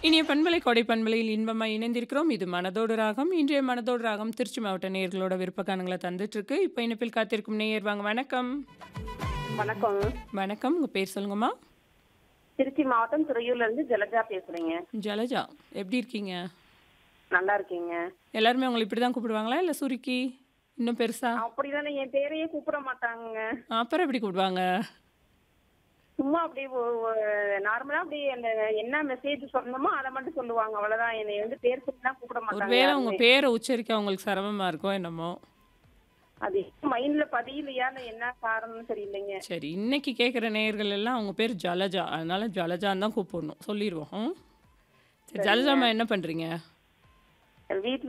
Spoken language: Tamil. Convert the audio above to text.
இனிய பண்பலை கொடை பண்பலையில் இன்பமாய் இணைந்திருக்கிறோம் இது மனதோடு ராகம் இன்றைய மனதோடு ராகம் திருச்சி மாவட்ட நேயர்களோட விருப்பக்கானங்களை தந்துட்டு இருக்கு இப்போ இணைப்பில் காத்திருக்கும் நேயர் வாங்க வணக்கம் வணக்கம் வணக்கம் உங்க பேர் சொல்லுங்கம்மா திருச்சி மாவட்டம் துறையூர்ல இருந்து ஜலஜா பேசுறேங்க ஜலஜா எப்படி இருக்கீங்க நல்லா இருக்கீங்க எல்லாருமே உங்களை இப்படி தான் கூப்பிடுவாங்களா இல்லை சுருக்கி இன்னும் பெருசா அப்படிதானே என் பேரையே கூப்பிட மாட்டாங்க அப்புறம் எப்படி கூப்பிடுவாங்க சும்மா அப்படியே நார்மலா அப்படியே அந்த என்ன மெசேஜ் சொன்னோமோ அதை மட்டும் சொல்லுவாங்க அவ்வளவுதான் என்னை வந்து பேர் சொல்லி தான் கூப்பிட மாட்டாங்க ஒருவேளை உங்க யாருமே. பேரை உச்சரிக்க அவங்களுக்கு சிரமமா இருக்கும் என்னமோ அது மைண்ட்ல பதியலையா இல்ல என்ன காரணம்னு தெரியலைங்க சரி இன்னைக்கு கேட்குற நேயர்கள் எல்லாம் அவங்க பேர் ஜலஜா அதனால ஜலஜான்னு தான் கூப்பிடணும் சொல்லிடுவோம் ம்? சரி ஜலஜாம்மா என்ன பண்றீங்க வீட்டுல